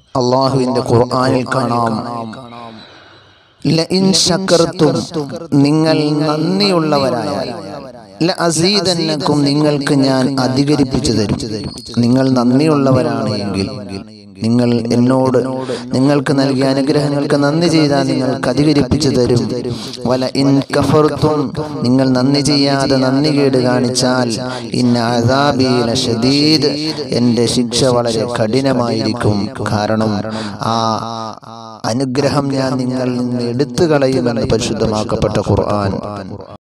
അള്ളാഹുവിന്റെ ഖുർആനിൽ കാണാം ലഇൻ ശക്കർത്തും നിങ്ങൾ നന്ദിയുള്ളവരായാൽ ല അസീദന്നക്കും നിങ്ങൾക്ക് ഞാൻ അധികരിപ്പിച്ചു തരും നിങ്ങൾ നന്ദിയുള്ളവരാണ് എങ്കിൽ നിങ്ങൾ എന്നോട് നിങ്ങൾക്ക് നൽകിയ അനുഗ്രഹങ്ങൾക്ക് നന്ദി ചെയ്താൽ നിങ്ങൾക്ക് അധികരിപ്പിച്ചു തരും വല ഇൻ കഫർത്തും നിങ്ങൾ നന്ദി ചെയ്യാതെ നന്ദി കേട് കാണിച്ചാൽ ഇന്ന അദാബീല ഷദീദ് എൻ്റെ ശിക്ഷ വളരെ കഠിനമായിരിക്കും കാരണം ആ അനുഗ്രഹം ഞാൻ നിങ്ങളിൽ നിന്ന് എടുത്തു കളയുമെന്ന് പരിശുദ്ധമാക്കപ്പെട്ട ഖുർആൻ